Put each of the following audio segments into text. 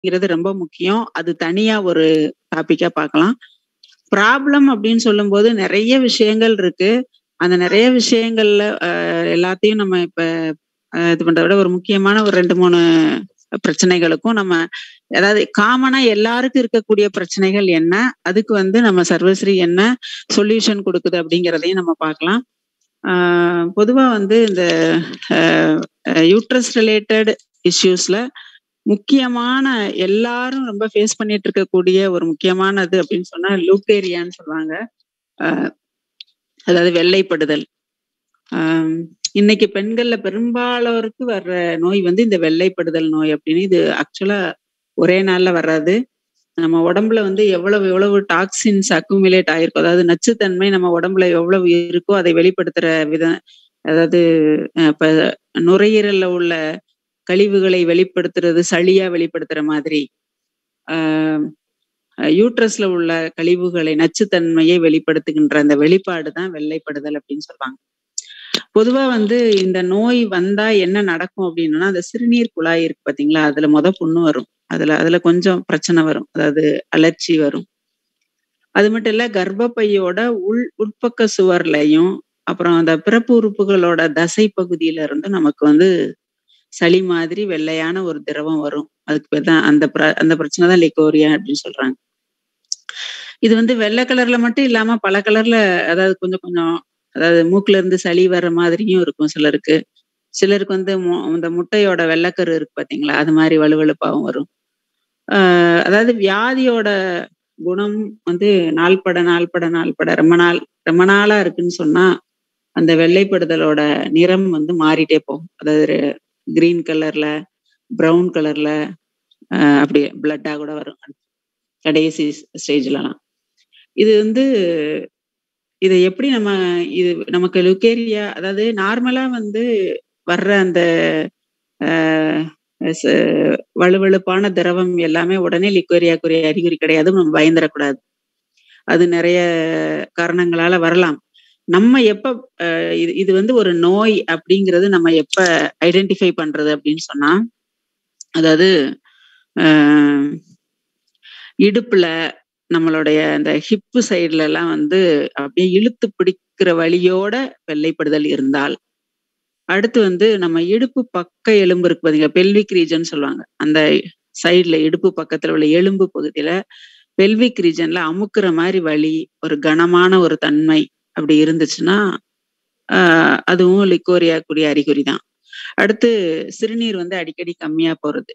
அப்படிங்கிறது ரொம்ப முக்கியம் அது தனியா ஒரு டாபிக்கா பார்க்கலாம் ப்ராப்ளம் அப்படின்னு சொல்லும்போது நிறைய விஷயங்கள் இருக்கு அந்த நிறைய விஷயங்கள்ல அஹ், எல்லாத்தையும் நம்ம இப்ப அஹ், இது பண்றதை விட ஒரு முக்கியமான ஒரு ரெண்டு மூணு பிரச்சனைகளுக்கும் நம்ம அதாவது காமனா எல்லாருக்கும் இருக்கக்கூடிய பிரச்சனைகள் என்ன அதுக்கு வந்து நம்ம சர்வஸ்ரீ என்ன சொல்யூஷன் கொடுக்குது அப்படிங்கிறதையும் நம்ம பார்க்கலாம் ஆஹ் பொதுவா வந்து இந்த யூட்ரஸ் ரிலேட்டட் இஷ்யூஸ்ல முக்கியமான எல்லாரும் ரொம்ப ஃபேஸ் பண்ணிட்டு இருக்கக்கூடிய ஒரு முக்கியமானது அப்படின்னு சொன்னா லூக்கேரியான்னு சொல்லுவாங்க ஆஹ் அதாவது வெள்ளைப்படுதல் ஆஹ் இன்னைக்கு பெண்கள்ல பெரும்பாலோருக்கு வர்ற நோய் வந்து இந்த வெள்ளைப்படுதல் நோய் அப்படின்னு இது ஆக்சுவலா ஒரே நாள்ல வராது நம்ம உடம்புல வந்து எவ்வளவு எவ்வளவு டாக்ஸின்ஸ் அக்குமுலேட் ஆயிருக்கும் அதாவது நச்சுத்தன்மை நம்ம உடம்புல எவ்வளவு இருக்கோ அதை வெளிப்படுத்துற விதம் அதாவது அஹ் இப்ப நுரையீரல்ல உள்ள கழிவுகளை வெளிப்படுத்துறது சளியா வெளிப்படுத்துற மாதிரி ஆஹ் யூட்ரஸ்ல உள்ள கழிவுகளை நச்சுத்தன்மையை வெளிப்படுத்துகின்ற அந்த வெளிப்பாடு தான் வெள்ளைப்படுதல் அப்படின்னு சொல்லுவாங்க பொதுவா வந்து இந்த நோய் வந்தா என்ன நடக்கும் அப்படின்னா அந்த சிறுநீர் குழாய் இருக்கு பாத்தீங்களா அதுல முத புண்ணு வரும் அதுல அதுல கொஞ்சம் பிரச்சனை வரும் அதாவது அலர்ச்சி வரும் அது மட்டும் இல்ல கர்ப்பப்பையோட உள் உட்பக்க சுவர்லையும் அப்புறம் அந்த பிறப்பு உறுப்புகளோட தசை பகுதியில இருந்து நமக்கு வந்து சளி மாதிரி வெள்ளையான ஒரு திரவம் வரும் அதுக்கு பேர் தான் அந்த பிர- அந்த பிரச்சனை தான் லிக்கோரியா அப்படின்னு சொல்றாங்க இது வந்து வெள்ளை கலர்ல மட்டும் இல்லாம பல கலர்ல அதாவது கொஞ்சம் கொஞ்சம் அதாவது மூக்குல இருந்து சளி வர்ற மாதிரியும் இருக்கும் சிலருக்கு சிலருக்கு வந்து மு- இந்த முட்டையோட வெள்ளைக்கரு இருக்கு பாத்தீங்களா அது மாதிரி வலுவழுப்பாவும் வரும் ஆஹ் அதாவது வியாதியோட குணம் வந்து நாள்பட நாள்பட நாள்பட ரொம்ப நாள் ரொம்ப நாளா இருக்குன்னு சொன்னா அந்த வெள்ளைப்படுதலோட நிறம் வந்து மாறிட்டே போகும் அதாவது கிரீன் கலர்ல ப்ரௌன் கலர்ல அப்படியே பிளட்டா கூட வரும் கடைசி ஸ்டேஜ்லலாம் இது வந்து இதை எப்படி நம்ம இது நமக்கு லுக்கேரியா அதாவது நார்மலா வந்து வர்ற அந்த ஆஹ் ச- வழுவழுப்பான திரவம் எல்லாமே உடனே லிக்கோரியாக்குரிய அறிகுறி கிடையாது நம்ம பயந்துடக்கூடாது அது நிறைய காரணங்களால வரலாம் நம்ம எப்ப அஹ் இது இது வந்து ஒரு நோய் அப்படிங்கிறது நம்ம எப்ப ஐடென்டிஃபை பண்றது அப்படின்னு சொன்னா அதாவது ஆஹ் இடுப்புல நம்மளுடைய அந்த ஹிப்பு சைடுல எல்லாம் வந்து அப்படியே இழுத்து பிடிக்கிற வலியோட வெள்ளைப்படுதல் இருந்தால் அடுத்து வந்து நம்ம இடுப்பு பக்க எலும்பு இருக்கு பாத்தீங்களா பெல்விக் ரீஜன் சொல்லுவாங்க அந்த சைடுல இடுப்பு பக்கத்துல உள்ள எலும்பு பகுதியில பெல்விக் ரீஜன்ல அமுக்குற மாதிரி வலி ஒரு கனமான ஒரு தன்மை அப்படி இருந்துச்சுன்னா ஆஹ் அதுவும் லிக்கோரியா கூடிய அறிகுறி தான் அடுத்து சிறுநீர் வந்து அடிக்கடி கம்மியா போறது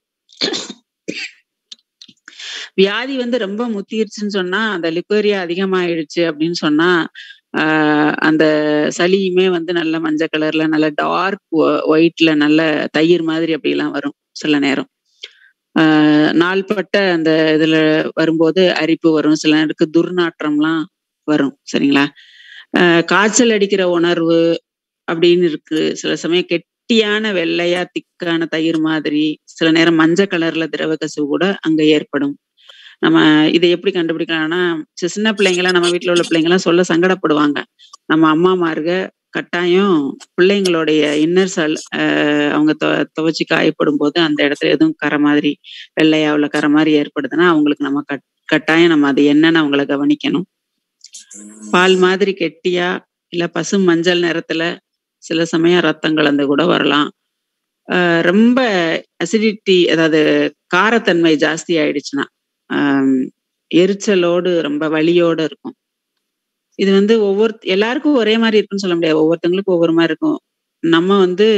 வியாதி வந்து ரொம்ப முத்திருச்சுன்னு சொன்னா அந்த லிக்கோரியா அதிகமாயிடுச்சு அப்படின்னு சொன்னா ஆஹ் அந்த சளியுமே வந்து நல்ல மஞ்சள் கலர்ல நல்ல டார்க் ஒயிட்ல நல்ல தயிர் மாதிரி அப்படிலாம் வரும் சில நேரம் ஆஹ் நாள்பட்ட அந்த இதுல வரும்போது அரிப்பு வரும் சில நேரத்துக்கு துர்நாற்றம்லாம் வரும் சரிங்களா ஆஹ் காய்ச்சல் அடிக்கிற உணர்வு அப்படின்னு இருக்கு சில சமயம் கெட்டியான வெள்ளையா திக்கான தயிர் மாதிரி சில நேரம் மஞ்சள் கலர்ல திரவ கசிவு கூட அங்க ஏற்படும் நம்ம இதை எப்படி கண்டுபிடிக்கலாம்னா சி- சின்ன பிள்ளைங்களாம் நம்ம வீட்ல உள்ள பிள்ளைங்களாம் சொல்ல சங்கடப்படுவாங்க நம்ம அம்மாமார்க கட்டாயம் பிள்ளைங்களுடைய இன்னர் சல் அவங்க துவ- துவைச்சு காயப்படும் போது அந்த இடத்துல எதுவும் கரை மாதிரி வெள்ளையா உள்ள கரை மாதிரி ஏற்படுதுன்னா அவங்களுக்கு நம்ம கட்- கட்டாயம் நம்ம அது என்னன்னு அவங்கள கவனிக்கணும் பால் மாதிரி கெட்டியா இல்ல பசு மஞ்சள் நிறத்துல சில சமயம் ரத்தம் கலந்து கூட வரலாம் ஆஹ் ரொம்ப அசிடிட்டி அதாவது காரத்தன்மை ஜாஸ்தி ஆயிடுச்சுன்னா ஆஹ் எரிச்சலோடு ரொம்ப வலியோட இருக்கும் இது வந்து ஒவ்வொரு எல்லாருக்கும் ஒரே மாதிரி இருக்குன்னு சொல்ல முடியாது ஒவ்வொருத்தவங்களுக்கும் ஒவ்வொரு மாதிரி இருக்கும் நம்ம வந்து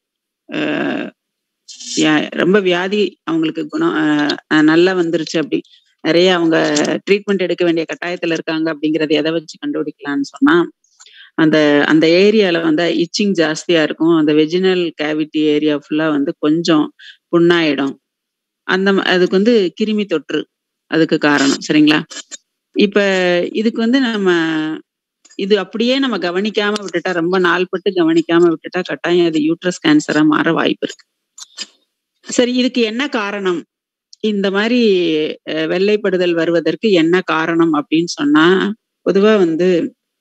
ஆஹ் யா- ரொம்ப வியாதி அவங்களுக்கு குணம் ஆஹ் ஆஹ் நல்லா வந்துருச்சு அப்படி நிறைய அவங்க ட்ரீட்மெண்ட் எடுக்க வேண்டிய கட்டாயத்துல இருக்காங்க அப்படிங்கறத எதை வச்சு கண்டுபிடிக்கலாம்னு சொன்னா அந்த அந்த ஏரியால வந்து இச்சிங் ஜாஸ்தியா இருக்கும் அந்த வெஜினல் கேவிட்டி ஏரியா ஃபுல்லா வந்து கொஞ்சம் புண்ணாயிடும் அந்த ம- அதுக்கு வந்து கிருமி தொற்று அதுக்கு காரணம் சரிங்களா இப்ப இதுக்கு வந்து நம்ம இது அப்படியே நம்ம கவனிக்காம விட்டுட்டா ரொம்ப நாள்பட்டு கவனிக்காம விட்டுட்டா கட்டாயம் அது யூட்ரஸ் கேன்சரா மாற வாய்ப்பு இருக்கு சரி இதுக்கு என்ன காரணம் இந்த மாதிரி அஹ், வெள்ளைப்படுதல் வருவதற்கு என்ன காரணம் அப்படின்னு சொன்னா பொதுவா வந்து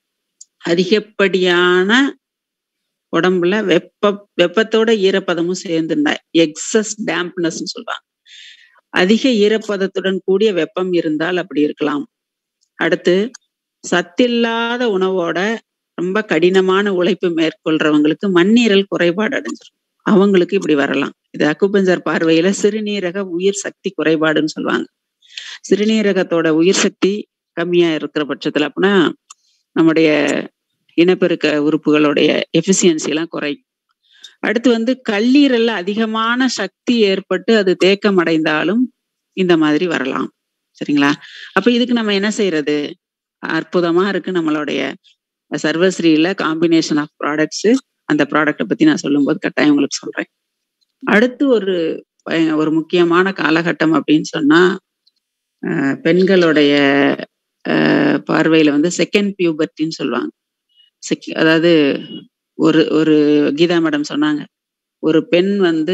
அதிகப்படியான உடம்புல வெப்ப வெப்பத்தோட ஈரப்பதமும் சேர்ந்துருந்தா எக்ஸஸ் டேம்ப்னஸ் சொல்லுவாங்க அதிக ஈரப்பதத்துடன் கூடிய வெப்பம் இருந்தால் அப்படி இருக்கலாம் அடுத்து சத்தில்லாத உணவோட ரொம்ப கடினமான உழைப்பு மேற்கொள்றவங்களுக்கு மண்ணீரல் குறைபாடு அடைஞ்சிரும் அவங்களுக்கு இப்படி வரலாம் இது அக்குபஞ்சர் பார்வையில சிறுநீரக உயிர் சக்தி குறைபாடுன்னு சொல்லுவாங்க சிறுநீரகத்தோட உயிர் சக்தி கம்மியா இருக்கிற பட்சத்துல அப்படின்னா நம்முடைய இனப்பெருக்க உறுப்புகளுடைய எஃபிசியன்சி எல்லாம் குறையும் அடுத்து வந்து கல்லீரல்ல அதிகமான சக்தி ஏற்பட்டு அது தேக்கம் அடைந்தாலும் இந்த மாதிரி வரலாம் சரிங்களா அப்ப இதுக்கு நம்ம என்ன செய்யறது அற்புதமா இருக்கு நம்மளுடைய சர்வஸ்ரீல காம்பினேஷன் ஆஃப் ப்ராடக்ட்ஸ் அந்த ப்ராடக்டை பத்தி நான் சொல்லும்போது கட்டாயம் உங்களுக்கு சொல்றேன் அடுத்து ஒரு ஒரு முக்கியமான காலகட்டம் அப்படின்னு சொன்னா பெண்களுடைய பார்வையில வந்து செகண்ட் பியூபர்ட்டின்னு சொல்லுவாங்க அதாவது ஒரு ஒரு கீதா மேடம் சொன்னாங்க ஒரு பெண் வந்து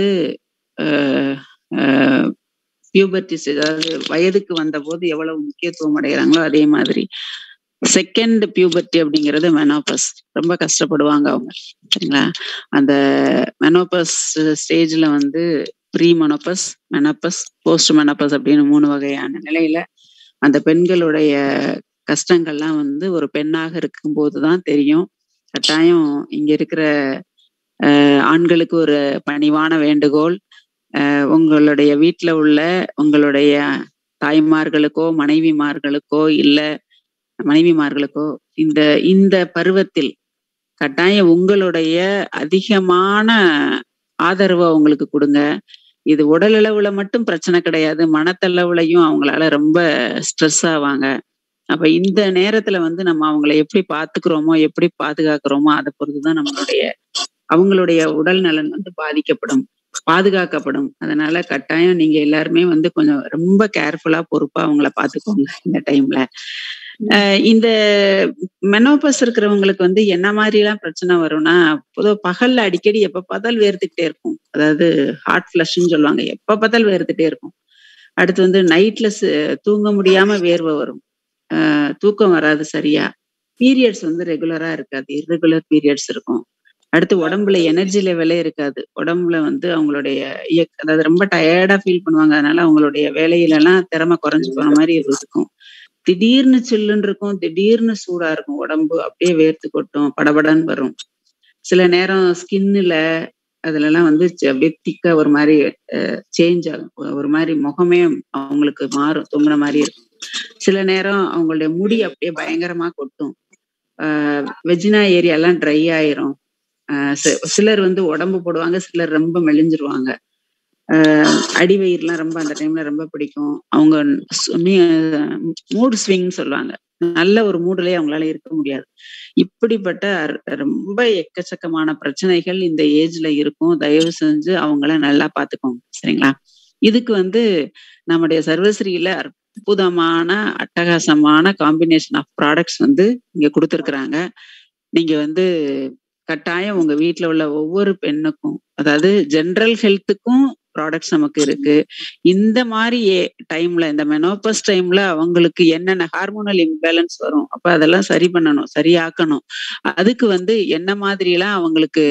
பியூபர்டி அதாவது வயதுக்கு வந்த போது எவ்வளவு முக்கியத்துவம் அடைகிறாங்களோ அதே மாதிரி செகண்ட் பியூபர்ட்டி அப்படிங்கிறது மெனோபஸ் ரொம்ப கஷ்டப்படுவாங்க அவங்க சரிங்களா அந்த மெனோபஸ் ஸ்டேஜ்ல வந்து pre menopause menopause post menopause அப்படின்னு மூணு வகையான நிலையில அந்த பெண்களுடைய கஷ்டங்கள்லாம் வந்து ஒரு பெண்ணாக இருக்கும்போது தான் தெரியும் கட்டாயம் இங்க இருக்கிற ஆண்களுக்கு ஒரு பணிவான வேண்டுகோள் உங்களுடைய வீட்டுல உள்ள உங்களுடைய தாய்மார்களுக்கோ மனைவிமார்களுக்கோ இல்ல மனைவிமார்களுக்கோ இந்த இந்த பருவத்தில் கட்டாயம் உங்களுடைய அதிகமான ஆதரவை அவங்களுக்கு கொடுங்க இது உடல் அளவுல மட்டும் பிரச்சனை கிடையாது மனத்தளவுலையும் அவங்களால ரொம்ப ஸ்ட்ரெஸ் ஆவாங்க அப்ப இந்த நேரத்துல வந்து நம்ம அவங்கள எப்படி பாத்துக்கிறோமோ எப்படி பாதுகாக்கிறோமோ அதை பொறுத்துதான் நம்மளுடைய அவங்களுடைய உடல் நலன் வந்து பாதிக்கப்படும் பாதுகாக்கப்படும் அதனால கட்டாயம் நீங்க எல்லாருமே வந்து கொஞ்சம் ரொம்ப கேர்ஃபுல்லா பொறுப்பா அவங்கள பாத்துக்கோங்க இந்த டைம்ல இந்த மெனோபஸ் இருக்கிறவங்களுக்கு வந்து என்ன மாதிரி எல்லாம் பிரச்சனை வரும்னா பொதுவாக பகல்ல அடிக்கடி எப்ப பார்த்தாலும் வேர்த்துக்கிட்டே இருக்கும் அதாவது ஹார்ட் ஃபிளஷ்ன்னு சொல்லுவாங்க எப்ப பார்த்தாலும் வேர்த்துட்டே இருக்கும் அடுத்து வந்து நைட்ல தூங்க முடியாம வேர்வை வரும் தூக்கம் வராது சரியா பீரியட்ஸ் வந்து ரெகுலரா இருக்காது இர்ரெகுலர் பீரியட்ஸ் இருக்கும் அடுத்து உடம்புல எனர்ஜி லெவலே இருக்காது உடம்புல வந்து அவங்களுடைய இயக்க அதாவது ரொம்ப டயர்டா ஃபீல் பண்ணுவாங்க அதனால அவங்களுடைய வேலையில எல்லாம் திறமை குறைஞ்சு போன மாதிரி இருக்கும் திடீர்னு சில்லுன்னு இருக்கும் திடீர்னு சூடா இருக்கும் உடம்பு அப்படியே வேர்த்து கொட்டும் படபடன்னு வரும் சில நேரம் ஸ்கின்னுல அதுல எல்லாம் வந்து அப்படியே திக்கா ஒரு மாதிரி சேஞ்ச் ஆகும் ஒரு மாதிரி முகமே அவங்களுக்கு மாறும் தொங்குன மாதிரி இருக்கும் சில நேரம் அவங்களுடைய முடி அப்படியே பயங்கரமா கொட்டும் வெஜினா ஏரியா எல்லாம் ட்ரை ஆயிரும் சிலர் வந்து உடம்பு போடுவாங்க சிலர் ரொம்ப மெலிஞ்சிருவாங்க அடி வயிறுலாம் ரொம்ப அந்த டைம்ல ரொம்ப பிடிக்கும் அவங்க மூடு ஸ்விங் சொல்லுவாங்க நல்ல ஒரு மூடுலயே அவங்களால இருக்க முடியாது இப்படிப்பட்ட ரொம்ப எக்கச்சக்கமான பிரச்சனைகள் இந்த ஏஜ்ல இருக்கும் தயவு செஞ்சு அவங்கள நல்லா பாத்துக்கோங்க சரிங்களா இதுக்கு வந்து நம்முடைய சர்வஸ்ரீல அற்புதமான அட்டகாசமான காம்பினேஷன் ஆஃப் ப்ராடக்ட்ஸ் வந்து இங்க கொடுத்துருக்குறாங்க நீங்க வந்து கட்டாயம் உங்க வீட்டுல உள்ள ஒவ்வொரு பெண்ணுக்கும் அதாவது ஜென்ரல் ஹெல்த்துக்கும் ப்ராடக்ட்ஸ் நமக்கு இருக்கு இந்த மாதிரி டைம்ல இந்த மெனோபஸ் டைம்ல அவங்களுக்கு என்னென்ன ஹார்மோனல் இம்பேலன்ஸ் வரும் அப்ப அதெல்லாம் சரி பண்ணணும் சரியாக்கணும் அதுக்கு வந்து என்ன மாதிரி எல்லாம் அவங்களுக்கு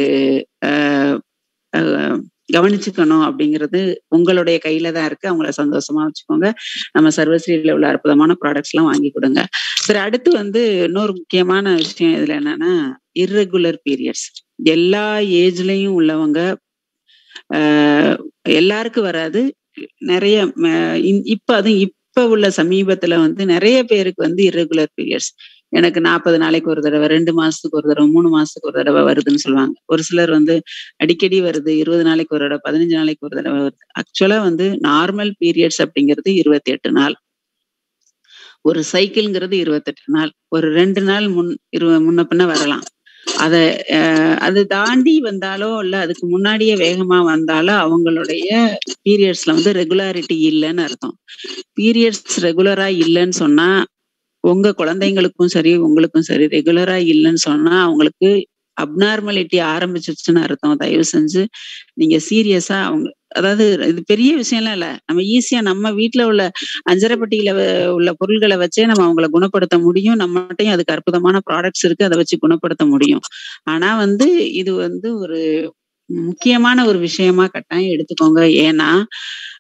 கவனிச்சுக்கணும் அப்படிங்கிறது உங்களுடைய கையில தான் இருக்கு அவங்கள சந்தோஷமா வச்சுக்கோங்க நம்ம சர்வஸ்ரீல உள்ள அற்புதமான ப்ராடக்ட்ஸ் எல்லாம் வாங்கி கொடுங்க சரி அடுத்து வந்து இன்னொரு முக்கியமான விஷயம் இதுல என்னன்னா இர்ரெகுலர் பீரியட்ஸ் எல்லா ஏஜ்லயும் உள்ளவங்க எல்லாருக்கும் வராது நிறைய இப்ப அதுவும் இப்ப உள்ள சமீபத்துல வந்து நிறைய பேருக்கு வந்து இர்ரெகுலர் பீரியட்ஸ் எனக்கு நாற்பது நாளைக்கு ஒரு தடவை ரெண்டு மாசத்துக்கு ஒரு தடவை மூணு மாசத்துக்கு ஒரு தடவை வருதுன்னு சொல்லுவாங்க ஒரு சிலர் வந்து அடிக்கடி வருது இருபது நாளைக்கு ஒரு தடவை பதினஞ்சு நாளைக்கு ஒரு தடவை வருது ஆக்சுவலா வந்து நார்மல் பீரியட்ஸ் அப்படிங்கிறது இருபத்தி எட்டு நாள் ஒரு சைக்கிள்ங்கிறது இருபத்தெட்டு நாள் ஒரு ரெண்டு நாள் முன் இரு முன்ன பின்ன வரலாம் அத அது தாண்டி வந்தாலோ இல்ல அதுக்கு முன்னாடியே வேகமா வந்தாலோ அவங்களுடைய பீரியட்ஸ்ல வந்து ரெகுலாரிட்டி இல்லைன்னு அர்த்தம் பீரியட்ஸ் ரெகுலரா இல்லைன்னு சொன்னா உங்க குழந்தைங்களுக்கும் சரி உங்களுக்கும் சரி ரெகுலரா இல்லைன்னு சொன்னா அவங்களுக்கு அப்நார்மலிட்டி ஆரம்பிச்சிருச்சுன்னு அர்த்தம் தயவு செஞ்சு நீங்க சீரியஸா அவங்க அதாவது இது பெரிய விஷயம்லாம் இல்ல நம்ம ஈஸியா நம்ம வீட்டுல உள்ள அஞ்சரைப்பட்டியில உள்ள பொருள்களை வச்சே நம்ம அவங்கள குணப்படுத்த முடியும் நம்மகிட்டையும் அதுக்கு அற்புதமான ப்ராடக்ட்ஸ் இருக்கு அதை வச்சு குணப்படுத்த முடியும் ஆனா வந்து இது வந்து ஒரு முக்கியமான ஒரு விஷயமா கட்டாயம் எடுத்துக்கோங்க ஏன்னா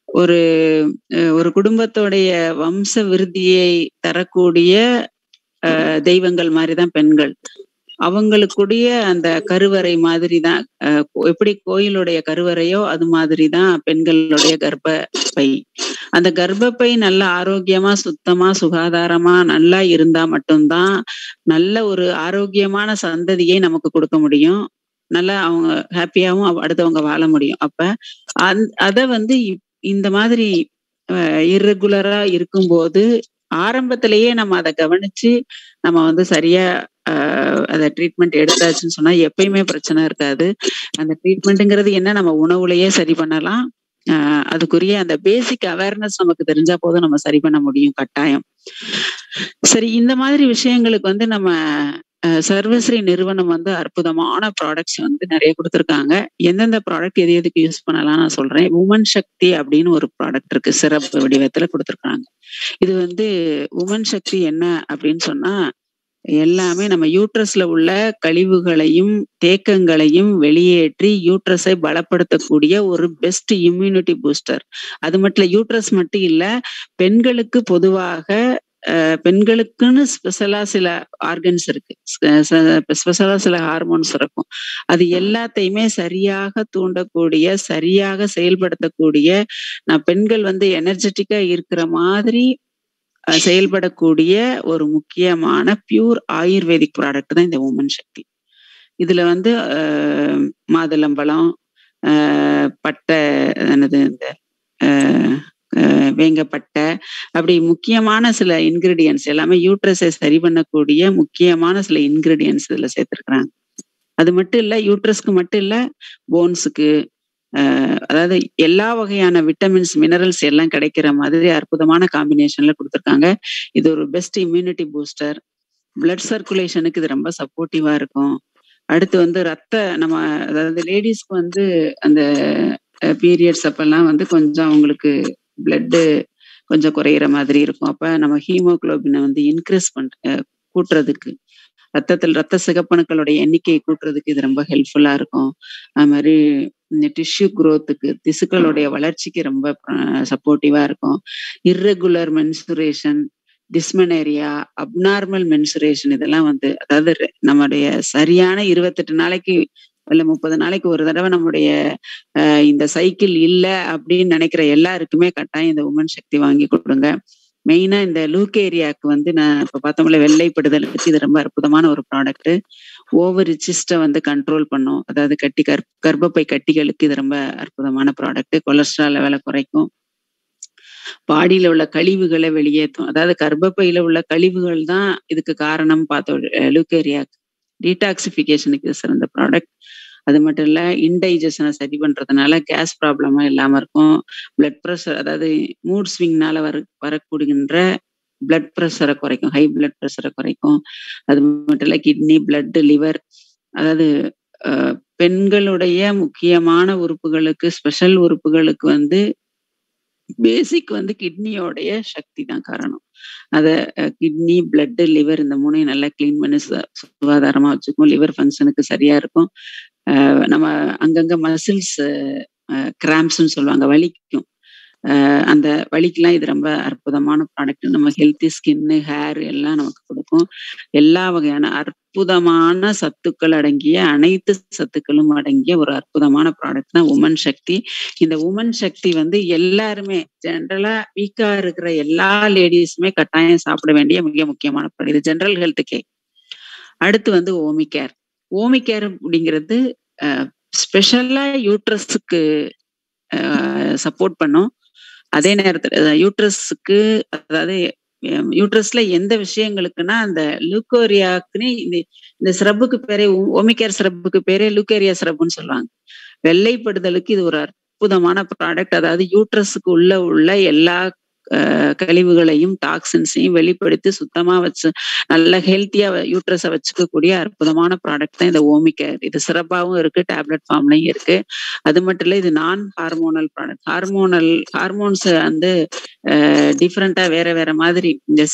ஒரு ஒரு குடும்பத்தோடைய வம்ச விருத்தியை தரக்கூடிய தெய்வங்கள் மாதிரிதான் பெண்கள் அவங்களுக்குடைய அந்த கருவறை மாதிரி தான் எப்படி கோயிலுடைய கருவறையோ அது மாதிரி தான் பெண்களுடைய கர்ப்பப்பை அந்த கர்ப்பப்பை நல்ல ஆரோக்கியமா சுத்தமா சுகாதாரமா நல்லா இருந்தா மட்டும்தான் நல்ல ஒரு ஆரோக்கியமான சந்ததியை நமக்கு கொடுக்க முடியும் நல்லா அவங்க ஹாப்பியாவும் அடுத்தவங்க வாழ முடியும் அப்ப அந் அத வந்து இந்த மாதிரி இர்ரெகுலரா இருக்கும்போது ஆரம்பத்திலேயே நம்ம அதை கவனிச்சு நம்ம வந்து சரியா அதை ட்ரீட்மெண்ட் எடுத்தாச்சுன்னு சொன்னா எப்பயுமே பிரச்சனை இருக்காது அந்த ட்ரீட்மெண்ட்டுங்கிறது என்ன நம்ம உணவுலயே சரி பண்ணலாம் அதுக்குரிய அந்த பேசிக் அவேர்னஸ் நமக்கு தெரிஞ்சா போதும் நம்ம சரி பண்ண முடியும் கட்டாயம் சரி இந்த மாதிரி விஷயங்களுக்கு வந்து நம்ம சர்வஸ்ரீ நிறுவனம் வந்து அற்புதமான ப்ராடக்ட்ஸ் வந்து நிறைய கொடுத்துருக்காங்க எந்தெந்த ப்ராடக்ட் எது எதுக்கு யூஸ் பண்ணலாம் நான் சொல்றேன் உமன் சக்தி அப்படின்னு ஒரு ப்ராடக்ட் இருக்கு சிறப்பு வடிவத்துல கொடுத்துருக்காங்க இது வந்து உமன் சக்தி என்ன அப்படின்னு சொன்னா எல்லாமே நம்ம யூட்ரஸ்ல உள்ள கழிவுகளையும் தேக்கங்களையும் வெளியேற்றி யூட்ரஸை பலப்படுத்தக்கூடிய ஒரு பெஸ்ட் இம்யூனிட்டி பூஸ்டர் அது மட்டும் யூட்ரஸ் மட்டும் இல்ல பெண்களுக்கு பொதுவாக பெண்களுக்குன்னு ஸ்பெஷலா சில ஆர்கன்ஸ் இருக்கு ஸ்பெஷலா சில ஹார்மோன்ஸ் இருக்கும் அது எல்லாத்தையுமே சரியாக தூண்டக்கூடிய சரியாக செயல்படுத்தக்கூடிய நான் பெண்கள் வந்து எனர்ஜெட்டிக்கா இருக்கிற மாதிரி செயல்படக்கூடிய ஒரு முக்கியமான பியூர் ஆயுர்வேதிக் ப்ராடக்ட் தான் இந்த உமன் சக்தி இதுல வந்து மாதுளம்பழம் பட்டை என்னது இந்த வேங்கப்பட்டை அப்படி முக்கியமான சில இன்கிரீடியன்ஸ் எல்லாமே யூட்ரஸை சரி பண்ணக்கூடிய முக்கியமான சில இன்கிரீடியன்ஸ் இதுல சேர்த்திருக்கிறாங்க அது மட்டும் இல்ல யூட்ரஸ்க்கு மட்டும் இல்ல போன்ஸுக்கு அதாவது எல்லா வகையான விட்டமின்ஸ் மினரல்ஸ் எல்லாம் கிடைக்கிற மாதிரி அற்புதமான காம்பினேஷன்ல கொடுத்துருக்காங்க இது ஒரு பெஸ்ட் இம்யூனிட்டி பூஸ்டர் பிளட் சர்க்குலேஷனுக்கு இது ரொம்ப சப்போர்ட்டிவா இருக்கும் அடுத்து வந்து ரத்த நம்ம அதாவது லேடிஸ்க்கு வந்து அந்த பீரியட்ஸ் அப்பெல்லாம் வந்து கொஞ்சம் அவங்களுக்கு பிளட்டு கொஞ்சம் குறையிற மாதிரி இருக்கும் அப்ப நம்ம ஹீமோகுளோபினை வந்து இன்க்ரீஸ் பண்ற கூட்டுறதுக்கு ரத்தத்தில் ரத்த சிகப்பணுக்களுடைய எண்ணிக்கையை கூட்டுறதுக்கு இது ரொம்ப ஹெல்ப்ஃபுல்லா இருக்கும் அது மாதிரி இந்த டிஷ்யூ குரோத்துக்கு திசுக்களுடைய வளர்ச்சிக்கு ரொம்ப சப்போர்ட்டிவா இருக்கும் irregular menstruation dysmenorrhea abnormal menstruation இதெல்லாம் வந்து அதாவது நம்முடைய சரியான இருபத்தெட்டு நாளைக்கு இல்ல முப்பது நாளைக்கு ஒரு தடவை நம்முடைய இந்த சைக்கிள் இல்ல அப்படின்னு நினைக்கிற எல்லாருக்குமே கட்டாயம் இந்த உமன் சக்தி வாங்கி கொடுங்க மெயினா இந்த லூக்கேரியாவுக்கு வந்து நான் இப்ப பார்த்தோம்ல வெள்ளைப்படுதலுக்கு இது ரொம்ப அற்புதமான ஒரு ப்ராடக்ட் ஓவர் சிஸ்ட வந்து கண்ட்ரோல் பண்ணும் அதாவது கட்டி கற் கர்ப்பப்பை கட்டிகளுக்கு இது ரொம்ப அற்புதமான ப்ராடக்ட் கொலஸ்ட்ரால் லெவலை குறைக்கும் பாடியில உள்ள கழிவுகளை வெளியேற்றும் அதாவது கர்ப்பப்பையில உள்ள கழிவுகள் தான் இதுக்கு காரணம் பார்த்தோம் லூக்கேரியாக்கு டீடாக்சிபிகேஷனுக்கு சிறந்த ப்ராடக்ட் அது மட்டும் இல்ல இன்டைஜஷனை சரி பண்றதுனால கேஸ் ப்ராப்ளமா இல்லாம இருக்கும் பிளட் ப்ரெஷர் அதாவது மூட் ஸ்விங்னால வர வரக்கூடியன்ற பிளட் ப்ரெஷரை குறைக்கும் ஹை பிளட் ப்ரெஷரை குறைக்கும் அது மட்டும் இல்ல கிட்னி பிளட் லிவர் அதாவது பெண்களுடைய முக்கியமான உறுப்புகளுக்கு ஸ்பெஷல் உறுப்புகளுக்கு வந்து பேசிக் வந்து கிட்னியோடைய சக்தி தான் காரணம் அத கிட்னி பிளட் லிவர் இந்த மூணையும் நல்லா கிளீன் பண்ணி சுகாதாரமா வச்சுக்கும் லிவர் ஃபங்க்ஷனுக்கு சரியா இருக்கும் நம்ம அங்கங்க மசில்ஸ் கிராம்ஸ்ன்னு சொல்லுவாங்க வலிக்கும் அந்த வலிக்கெல்லாம் இது ரொம்ப அற்புதமான ப்ராடக்ட் நம்ம ஹெல்த்தி ஸ்கின்னு ஹேர் எல்லாம் நமக்கு கொடுக்கும் எல்லா வகையான அற்புதமான சத்துக்கள் அடங்கிய அனைத்து சத்துக்களும் அடங்கிய ஒரு அற்புதமான ப்ராடக்ட் தான் உமன் சக்தி இந்த உமன் சக்தி வந்து எல்லாருமே ஜென்ரலா வீக்கா இருக்கிற எல்லா லேடிஸுமே கட்டாயம் சாப்பிட வேண்டிய மிக முக்கியமான ப்ராடக்ட் இது ஜென்ரல் ஹெல்த்துக்கே அடுத்து வந்து ஓமி கேர் ஓமி கேர் அப்படிங்கிறது ஸ்பெஷலா யூட்ரஸுக்கு சப்போர்ட் பண்ணும் அதே நேரத்துல யூட்ரஸுக்கு அதாவது யூட்ரஸ்ல எந்த விஷயங்களுக்குன்னா அந்த லூக்கோரியாக்குன்னு இந்த இந்த சிரப்புக்கு பேரே ஓமிகேர் சிரப்புக்கு பேரே லூக்கேரியா சிரப்புன்னு சொல்லுவாங்க வெள்ளைப்படுதலுக்கு இது ஒரு அற்புதமான ப்ராடக்ட் அதாவது யூட்ரஸுக்கு உள்ள உள்ள எல்லா கழிவுகளையும் டாக்ஸின்ஸையும் வெளிப்படுத்தி சுத்தமா வச்சு நல்ல ஹெல்த்தியா யூட்ரஸை வச்சுக்கக்கூடிய அற்புதமான ப்ராடக்ட் தான் இந்த ஓமிகேர் இது சிறப்பாகவும் இருக்கு டேப்லெட் ஃபார்ம்லயும் இருக்கு அது மட்டும் இல்ல இது நான் ஹார்மோனல் ப்ராடக்ட் ஹார்மோனல் ஹார்மோன்ஸ் வந்து டிஃப்ரெண்டா வேற வேற மாதிரி இந்த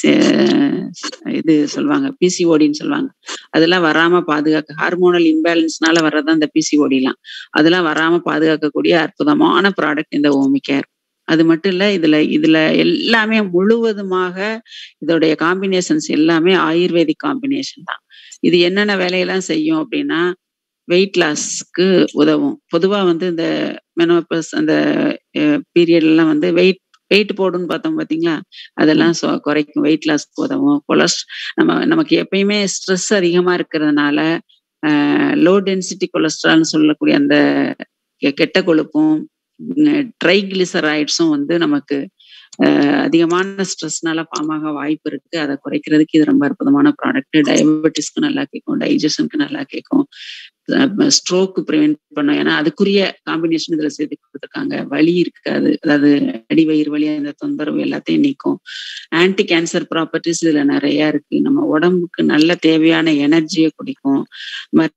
இது சொல்லுவாங்க பிசிஓடின்னு சொல்லுவாங்க அதெல்லாம் வராம பாதுகாக்க ஹார்மோனல் இம்பேலன்ஸ்னால வர்றதான் இந்த பிசிஓடிலாம் அதெல்லாம் வராம பாதுகாக்கக்கூடிய அற்புதமான ப்ராடக்ட் இந்த ஓமிகேர் அது மட்டும் இல்ல இதுல இதுல எல்லாமே முழுவதுமாக இதோடைய காம்பினேஷன்ஸ் எல்லாமே ஆயுர்வேதிக் காம்பினேஷன் தான் இது என்னென்ன வேலையெல்லாம் செய்யும் அப்படின்னா வெயிட் லாஸ்க்கு உதவும் பொதுவா வந்து இந்த மெனோபஸ் அந்த பீரியட்லாம் வந்து வெயிட் வெயிட் போடுன்னு பார்த்தோம் பாத்தீங்களா அதெல்லாம் சொ- குறைக்கும் வெயிட் லாஸ்க்கு உதவும் கொலஸ்ட் நம்ம நமக்கு எப்பயுமே ஸ்ட்ரெஸ் அதிகமா இருக்கிறதுனால லோ டென்சிட்டி கொலஸ்ட்ரால்னு சொல்லக்கூடிய அந்த கெ- கெட்ட கொழுப்பும் ட்ரைகிளிசரைட்ஸும் வந்து நமக்கு அஹ், அதிகமான ஸ்ட்ரெஸ்னால ஃபார்ம் ஆக வாய்ப்பு இருக்கு அதை குறைக்கிறதுக்கு இது ரொம்ப அற்புதமான ப்ராடக்ட் டயபெட்டிஸ்க்கு நல்லா கேட்கும் டைஜஷனுக்கு நல்லா கேட்கும் ஸ்ட்ரோக்கு ப்ரிவென்ட் பண்ணும் ஏன்னா அதுக்குரிய காம்பினேஷன் இதுல சேர்த்து கொடுத்துருக்காங்க வலி இருக்காது அதாவது அடி வயிறு வலி அந்த தொந்தரவு எல்லாத்தையும் நீக்கும் ஆன்டி கேன்சர் ப்ராப்பர்ட்டிஸ் இதுல நிறைய இருக்கு நம்ம உடம்புக்கு நல்ல தேவையான எனர்ஜியை குடிக்கும் ம-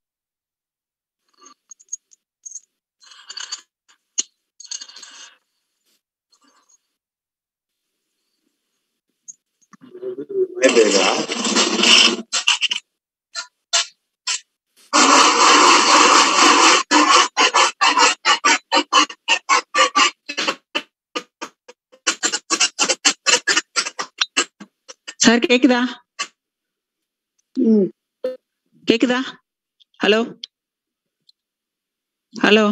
Medega. சார் கேக்குதா ம், கேக்குதா ஹலோ ஹலோ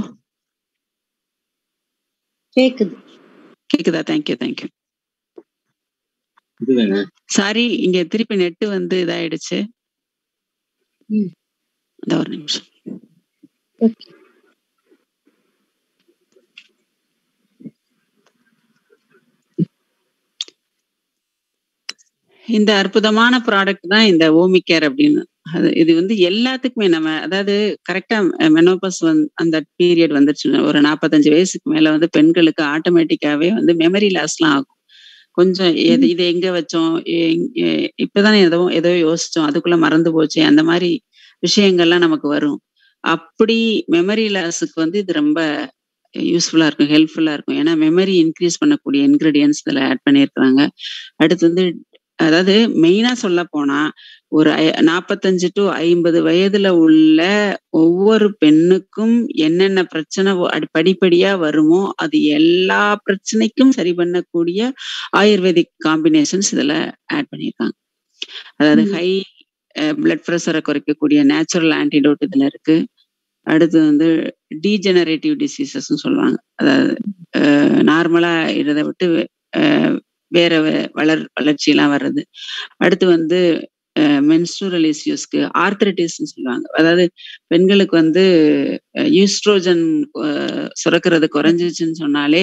கேக்குது கேக்குதா தேங்க்யூ தேங்க்யூ இதுதாங்க சாரி இங்க திருப்பி நெட்டு வந்து இதாயிடுச்சு ம். இந்த ஒரு நிமிஷம் ஓகே இந்த அற்புதமான ப்ராடக்ட் தான் இந்த ஓமிகேர் அப்படின்னு அது இது வந்து எல்லாத்துக்குமே நம்ம அதாவது கரெக்டா மெனோபஸ் வந்து அந்த பீரியட் வந்துருச்சு ஒரு நாற்பத்தஞ்சு வயசுக்கு மேல வந்து பெண்களுக்கு ஆட்டோமேட்டிக்காவே வந்து மெமரி லாஸ்லாம் ஆகும் கொஞ்சம் எது இதை எங்க வச்சோம் எ- எ- இப்பதானே ஏதோ ஏதோ யோசிச்சோம் அதுக்குள்ள மறந்து போச்சு அந்த மாதிரி விஷயங்கள்லாம் நமக்கு வரும் அப்படி மெமரி லாஸுக்கு வந்து இது ரொம்ப யூஸ்ஃபுல்லா இருக்கும் ஹெல்ப்ஃபுல்லா இருக்கும் ஏன்னா மெமரி இன்க்ரீஸ் பண்ணக்கூடிய இன்கிரீடியன்ஸ் இதுல ஆட் பண்ணியிருக்காங்க அடுத்து வந்து அதாவது மெயினா சொல்ல போனா ஒரு ஐ- நாற்பத்தஞ்சு டு ஐம்பது வயதுல உள்ள ஒவ்வொரு பெண்ணுக்கும் என்னென்ன பிரச்சனை வ- அடி- படிப்படியா வருமோ அது எல்லா பிரச்சனைக்கும் சரி பண்ணக்கூடிய ஆயுர்வேதிக் காம்பினேஷன்ஸ் இதுல ஆட் பண்ணியிருக்காங்க அதாவது ம். ஹை பிளட் ப்ரெஷரை குறைக்கக்கூடிய நேச்சுரல் ஆன்டிடோட் இதுல இருக்கு அடுத்து வந்து டீஜெனரேட்டிவ் டிசீசஸ் சொல்லுவாங்க அதாவது நார்மலா இதை விட்டு அஹ், வேற வே- வளர் வளர்ச்சியெல்லாம் வர்றது அடுத்து வந்து மென்ஸ்ட்ரூரல் இஷ்யூஸ்க்கு ஆர்த்ரட்டிஸ்ன்னு சொல்லுவாங்க அதாவது பெண்களுக்கு வந்து யூஸ்ட்ரோஜன் சுரக்கிறது குறைஞ்சிச்சுன்னு சொன்னாலே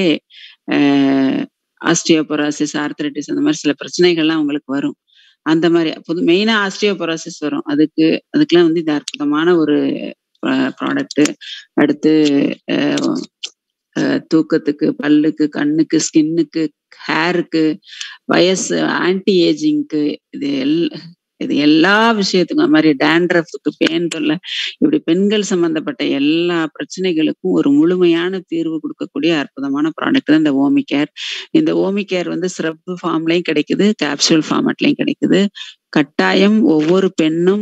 ஆஸ்டியோபொராசிஸ் ஆர்த்ரட்டிஸ் அந்த மாதிரி சில பிரச்சனைகள்லாம் அவங்களுக்கு வரும் அந்த மாதிரி பொது மெயினா ஆஸ்டியோபொராசிஸ் வரும் அதுக்கு அதுக்கெல்லாம் வந்து இது அற்புதமான ஒரு ப்ராடக்ட் அடுத்து அஹ், அஹ், தூக்கத்துக்கு பல்லுக்கு கண்ணுக்கு ஸ்கின்னுக்கு ஹேருக்கு வயசு ஆன்டி ஏஜிங்க்கு இது எல் இது எல்லா விஷயத்துக்கும் அது மாதிரி டேண்ட்ரஃப்க்கு பேன் தொல்லை இப்படி பெண்கள் சம்பந்தப்பட்ட எல்லா பிரச்சனைகளுக்கும் ஒரு முழுமையான தீர்வு கொடுக்கக்கூடிய அற்புதமான ப்ராடக்ட் தான் இந்த ஓமி கேர் இந்த ஓமி கேர் வந்து சிறப்பு ஃபார்ம்லயும் கிடைக்குது கேப்சூல் ஃபார்மட்லயும் கிடைக்குது கட்டாயம் ஒவ்வொரு பெண்ணும்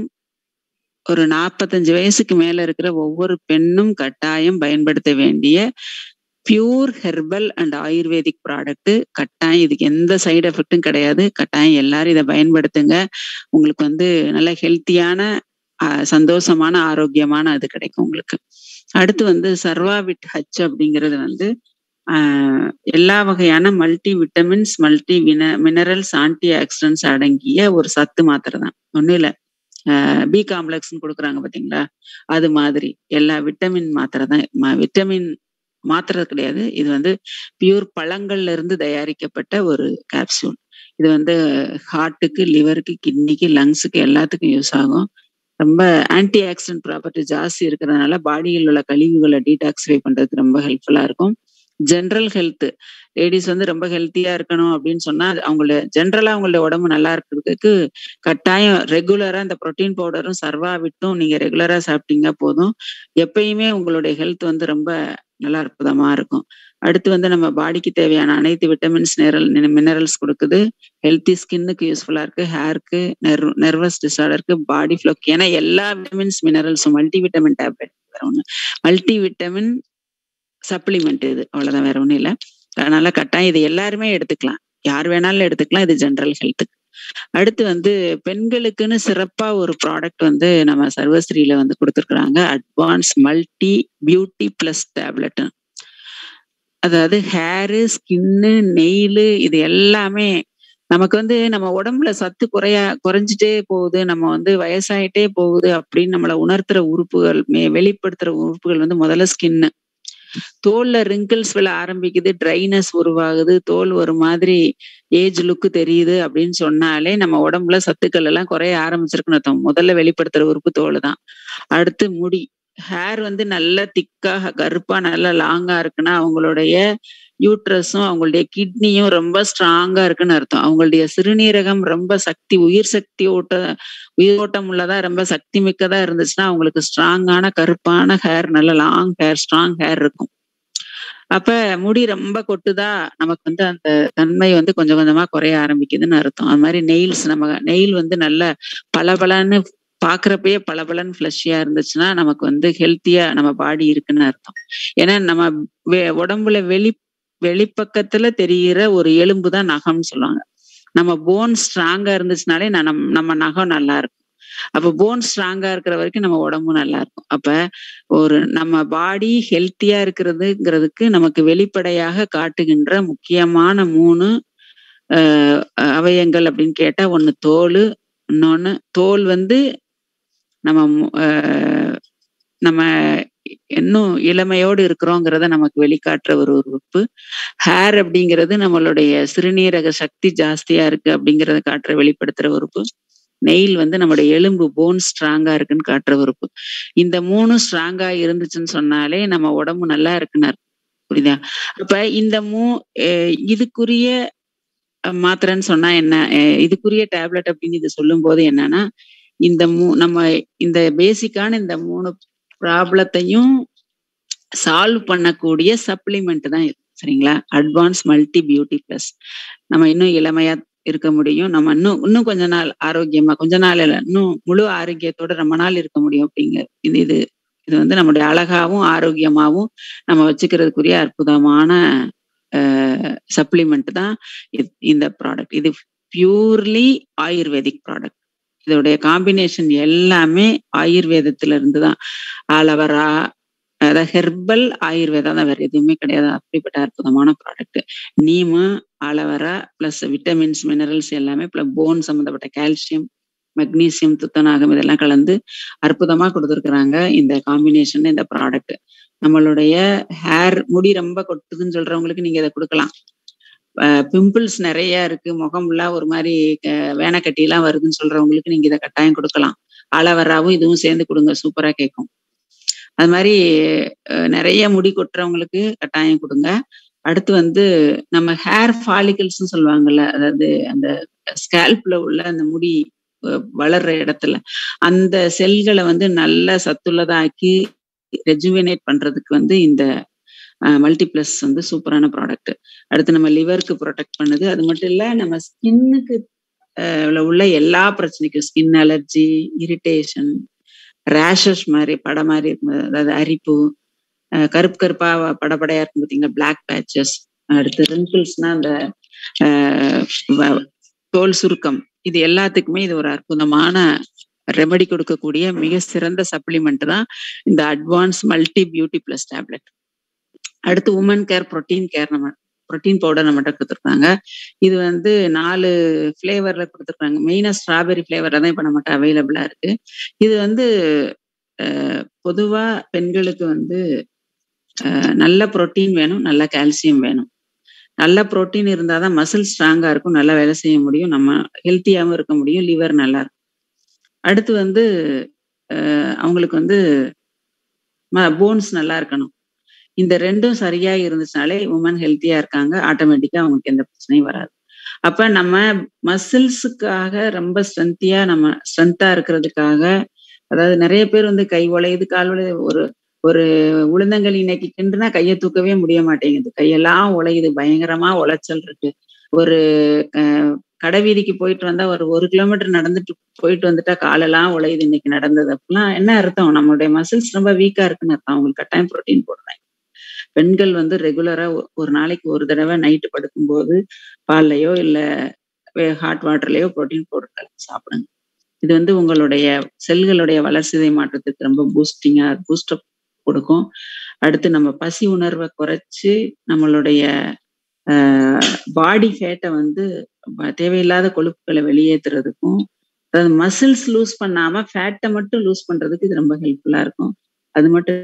ஒரு நாற்பத்தஞ்சு வயசுக்கு மேல இருக்கிற ஒவ்வொரு பெண்ணும் கட்டாயம் பயன்படுத்த வேண்டிய pure herbal and ayurvedic product கட்டாயம் இதுக்கு எந்த சைடு எஃபெக்டும் கிடையாது கட்டாயம் எல்லாரும் இதை பயன்படுத்துங்க உங்களுக்கு வந்து நல்ல ஹெல்த்தியான சந்தோஷமான ஆரோக்கியமான அது கிடைக்கும் உங்களுக்கு அடுத்து வந்து சர்வாவிட் ஹச் அப்படிங்கிறது வந்து ஆஹ் எல்லா வகையான மல்டி விட்டமின்ஸ் மல்டி வின மினரல்ஸ் ஆன்டி ஆக்சிடென்ட்ஸ் அடங்கிய ஒரு சத்து மாத்திரை தான் ஒன்றும் இல்லை பி காம்ப்ளெக்ஸ்னு கொடுக்குறாங்க பார்த்தீங்களா அது மாதிரி எல்லா விட்டமின் மாத்திரை தான் ம- விட்டமின் மாத்திரை கிடையாது இது வந்து பியூர் பழங்கள்ல இருந்து தயாரிக்கப்பட்ட ஒரு கேப்சூல் இது வந்து ஹார்ட்டுக்கு லிவருக்கு கிட்னிக்கு லங்ஸுக்கு எல்லாத்துக்கும் யூஸ் ஆகும் ரொம்ப ஆன்டி ஆக்சிடென்ட் ப்ராப்பர்ட்டி ஜாஸ்தி இருக்கிறதுனால பாடியில் உள்ள கழிவுகளை டீடாக்சிஃபை பண்றதுக்கு ரொம்ப ஹெல்ப்ஃபுல்லா இருக்கும் ஜென்ரல் ஹெல்த் லேடிஸ் வந்து ரொம்ப ஹெல்த்தியா இருக்கணும் அப்படின்னு சொன்னா அது அவங்களோட ஜென்ரலா அவங்களோட உடம்பு நல்லா இருக்கிறதுக்கு கட்டாயம் ரெகுலரா இந்த புரோட்டீன் பவுடரும் சர்வா விட்டும் நீங்க ரெகுலரா சாப்பிட்டீங்க போதும் எப்பயுமே உங்களுடைய ஹெல்த் வந்து ரொம்ப நல்லா அற்புதமா இருக்கும் அடுத்து வந்து நம்ம பாடிக்கு தேவையான அனைத்து விட்டமின்ஸ் நிரல் மினரல்ஸ் கொடுக்குது ஹெல்த்தி ஸ்கின்னுக்கு யூஸ்ஃபுல்லா இருக்கு ஹேருக்கு நெர்வஸ் டிசார்டருக்கு பாடி ஃப்ளோக்கு ஏன்னா எல்லா விட்டமின்ஸ் மினரல்ஸும் மல்டி விட்டமின் டேப்லெட் வேற ஒண்ணு மல்டி விட்டமின் சப்ளிமெண்ட் இது அவ்வளவுதான் வேற ஒண்ணும் இல்ல அதனால கட்டாயம் இது எல்லாருமே எடுத்துக்கலாம் யார் வேணாலும் எடுத்துக்கலாம் இது ஜென்ரல் ஹெல்த்துக்கு அடுத்து வந்து பெண்களுக்குன்னு சிறப்பா ஒரு ப்ராடக்ட் வந்து நம்ம சர்வஸ்ரீல வந்து கொடுத்துருக்குறாங்க advance multi beauty plus tablet அதாவது ஹேரு ஸ்கின்னு நெயிலு இது எல்லாமே நமக்கு வந்து நம்ம உடம்புல சத்து குறையா குறைஞ்சிட்டே போகுது நம்ம வந்து வயசாயிட்டே போகுது அப்படின்னு நம்மளை உணர்த்துற உறுப்புகள் மே வெளிப்படுத்துற உறுப்புகள் வந்து முதல்ல ஸ்கின்னு தோல்ல ரிங்கிள்ஸ் விழ ஆரம்பிக்குது ட்ரைனஸ் உருவாகுது தோல் ஒரு மாதிரி ஏஜ் லுக்கு தெரியுது அப்படின்னு சொன்னாலே நம்ம உடம்புல சத்துக்கள் எல்லாம் குறைய ஆரம்பிச்சிருக்குன்னு அர்த்தம் முதல்ல வெளிப்படுத்துற உறுப்பு தோல் தான் அடுத்து முடி ஹேர் வந்து நல்ல திக்கா கருப்பா நல்லா லாங்கா இருக்குன்னா அவங்களுடைய யூட்ரஸும் அவங்களுடைய கிட்னியும் ரொம்ப ஸ்ட்ராங்கா இருக்குன்னு அர்த்தம் அவங்களுடைய சிறுநீரகம் ரொம்ப சக்தி உயிர் சக்தி ஓட்ட உயிரோட்டம் உள்ளதா ரொம்ப சக்தி மிக்கதா இருந்துச்சுன்னா அவங்களுக்கு ஸ்ட்ராங்கான கருப்பான ஹேர் நல்ல லாங் ஹேர் ஸ்ட்ராங் ஹேர் இருக்கும் அப்ப முடி ரொம்ப கொட்டுதா நமக்கு வந்து அந்த தன்மை வந்து கொஞ்சம் கொஞ்சமா குறைய ஆரம்பிக்குதுன்னு அர்த்தம் அது மாதிரி நெயில்ஸ் நம்ம நெயில் வந்து நல்ல பளபளன்னு பாக்குறப்பயே பளபளன்னு ஃபிளஷியா இருந்துச்சுன்னா நமக்கு வந்து ஹெல்த்தியா நம்ம பாடி இருக்குன்னு அர்த்தம் ஏன்னா நம்ம உடம்புல வெளி வெளிப்பக்கத்துல தெரிகிற ஒரு எலும்பு தான் நகம்னு சொல்லுவாங்க நம்ம போன் ஸ்ட்ராங்கா இருந்துச்சுனாலே நம் நம்ம நகம் நல்லா இருக்கும் அப்ப போன் ஸ்ட்ராங்கா இருக்கிற வரைக்கும் நம்ம உடம்பும் நல்லா இருக்கும் அப்ப ஒரு நம்ம பாடி ஹெல்த்தியா இருக்கிறதுங்கிறதுக்கு நமக்கு வெளிப்படையாக காட்டுகின்ற முக்கியமான மூணு அஹ் அவயங்கள் அப்படின்னு கேட்டா ஒண்ணு தோல் இன்னொன்னு தோல் வந்து நம்ம நம்ம இன்னும் இளமையோடு இருக்கிறோங்கிறத நமக்கு வெளிக்காட்டுற ஒரு உறுப்பு ஹேர் அப்படிங்கிறது நம்மளுடைய சிறுநீரக சக்தி ஜாஸ்தியா இருக்கு அப்படிங்கறத காட்டுற வெளிப்படுத்துற உறுப்பு நெயில் வந்து நம்மளுடைய எலும்பு போன் ஸ்ட்ராங்கா இருக்குன்னு காட்டுற உறுப்பு இந்த மூணு ஸ்ட்ராங்கா இருந்துச்சுன்னு சொன்னாலே நம்ம உடம்பு நல்லா இருக்குன்னு புரியுதா அப்ப இந்த மூ இதுக்குரிய மாத்திரைன்னு சொன்னா என்ன இதுக்குரிய டேப்லெட் அப்படின்னு இது சொல்லும் போது என்னன்னா இந்த மூ நம்ம இந்த பேசிக்கான இந்த மூணு ப்ராப்ளத்தையும் சால்வ் பண்ணக்கூடிய சப்ளிமெண்ட் தான் இது சரிங்களா அட்வான்ஸ் மல்டி பியூட்டி பிளஸ் நம்ம இன்னும் இளமையா இருக்க முடியும் நம்ம இன்னும் இன்னும் கொஞ்ச நாள் ஆரோக்கியமா கொஞ்ச நாள் இல்லை இன்னும் முழு ஆரோக்கியத்தோட ரொம்ப நாள் இருக்க முடியும் அப்படிங்க இது இது இது வந்து நம்முடைய அழகாவும் ஆரோக்கியமாவும் நம்ம வச்சுக்கிறதுக்குரிய அற்புதமான சப்ளிமெண்ட் தான் இந்த ப்ராடக்ட் இது பியூர்லி ஆயுர்வேதிக் ப்ராடக்ட் இதோடைய காம்பினேஷன் எல்லாமே ஆயுர்வேதத்துல இருந்து தான் ஆலவரா அதாவது ஹெர்பல் ஆயுர்வேதா தான் வேற எதுவுமே கிடையாது அப்படிப்பட்ட அற்புதமான product neem aloe vera plus vitamins minerals எல்லாமே பிளஸ் போன் சம்மந்தப்பட்ட கால்சியம் மெக்னீசியம் துத்தநாகம் இதெல்லாம் கலந்து அற்புதமா கொடுத்துருக்குறாங்க இந்த காம்பினேஷன் இந்த ப்ராடக்ட் நம்மளுடைய ஹேர் முடி ரொம்ப கொட்டுதுன்னு சொல்றவங்களுக்கு நீங்க இதை கொடுக்கலாம் பிம்பிள்ஸ் நிறைய இருக்கு முகம் எல்லாம் ஒரு மாதிரி வேனக்கட்டி எல்லாம் வருதுன்னு சொல்றவங்களுக்கு நீங்க இதை கட்டாயம் கொடுக்கலாம் அலவராவும் இதுவும் சேர்ந்து கொடுங்க சூப்பரா கேட்கும் அது மாதிரி நிறைய முடி கொட்டுறவங்களுக்கு கட்டாயம் கொடுங்க அடுத்து வந்து நம்ம ஹேர் ஃபாலிகல்ஸ் சொல்லுவாங்கல்ல அதாவது அந்த ஸ்கேல்ப்ல உள்ள அந்த முடி வளர்ற இடத்துல அந்த செல்களை வந்து நல்ல சத்துள்ளதாக்கி ரெஜுவினேட் பண்றதுக்கு வந்து இந்த மல்டிப்ளஸ் வந்து சூப்பரான ப்ராடக்ட் அடுத்து நம்ம லிவருக்கு ப்ரொடெக்ட் பண்ணுது அது மட்டும் இல்ல நம்ம ஸ்கின்னுக்கு உள்ள எல்லா பிரச்சனைக்கும் ஸ்கின் அலர்ஜி இரிட்டேஷன் ரேஷஸ் மாதிரி பட மாதிரி இருக்கும் அதாவது அரிப்பு கருப்பு கருப்பா படப்படையா இருக்கும் பார்த்தீங்கன்னா பிளாக் பேச்சஸ் அடுத்து ரிங்கிள்ஸ்னா அந்த தோல் சுருக்கம் இது எல்லாத்துக்குமே இது ஒரு அற்புதமான ரெமடி கொடுக்கக்கூடிய மிக சிறந்த சப்ளிமெண்ட் தான் இந்த advance multi beauty plus tablet அடுத்து உமன் கேர் ப்ரோட்டீன் கேர் நம்ம ப்ரோட்டீன் பவுடர் நம்மகிட்ட கொடுத்துருக்காங்க இது வந்து நாலு ஃப்ளேவர்ல கொடுத்துருக்காங்க மெயினா ஸ்ட்ராபெரி ஃப்ளேவர்ல தான் இப்போ நம்மகிட்ட அவைலபிளா இருக்கு இது வந்து பொதுவா பெண்களுக்கு வந்து நல்ல ப்ரோட்டீன் வேணும் நல்ல கால்சியம் வேணும் நல்ல ப்ரோட்டீன் இருந்தால் தான் மசில் ஸ்ட்ராங்கா இருக்கும் நல்லா வேலை செய்ய முடியும் நம்ம ஹெல்த்தியாகவும் இருக்க முடியும் லிவர் நல்லா இருக்கும் அடுத்து வந்து அவங்களுக்கு வந்து போன்ஸ் நல்லா இருக்கணும் இந்த ரெண்டும் சரியா இருந்துச்சுனாலே உமன் ஹெல்த்தியா இருக்காங்க ஆட்டோமேட்டிக்கா அவங்களுக்கு எந்த பிரச்சனையும் வராது அப்ப நம்ம மசில்ஸுக்காக ரொம்ப ஸ்ட்ரென்த்தியா நம்ம ஸ்ட்ரென்த்தா இருக்கிறதுக்காக அதாவது நிறைய பேர் வந்து கை உழையுது கால் உழையுது ஒரு ஒரு உளுந்தங்களி இன்னைக்கு கிண்டுனா கையை தூக்கவே முடிய மாட்டேங்குது கையெல்லாம் உழையுது பயங்கரமா உளைச்சல் இருக்கு ஒரு கடை வீதிக்கு போயிட்டு வந்தா ஒரு ஒரு கிலோமீட்டர் நடந்துட்டு போயிட்டு வந்துட்டா காலெல்லாம் உழையுது இன்னைக்கு நடந்தது அப்படிலாம் என்ன அர்த்தம் நம்மளுடைய மசில்ஸ் ரொம்ப வீக்கா இருக்குன்னு அர்த்தம் அவங்களுக்கு கட்டாயம் ப்ரோட்டீன் போடுறாங்க பெண்கள் வந்து ரெகுலரா ஒரு நாளைக்கு ஒரு தடவை நைட்டு படுக்கும்போது பால்லையோ இல்ல ஹாட் வாட்டர்லயோ புரோட்டீன் பவுடர் கலந்து சாப்பிடுங்க இது வந்து உங்களுடைய செல்களுடைய வளர்சிதை மாற்றத்துக்கு ரொம்ப பூஸ்டிங்கா பூஸ்டப் கொடுக்கும் அடுத்து நம்ம பசி உணர்வை குறைச்சு நம்மளுடைய பாடி ஃபேட்டை வந்து தேவையில்லாத கொழுப்புகளை வெளியேற்றுறதுக்கும் அதாவது மசில்ஸ் லூஸ் பண்ணாம ஃபேட்டை மட்டும் லூஸ் பண்றதுக்கு இது ரொம்ப ஹெல்ப்ஃபுல்லா இருக்கும் அது மட்டும்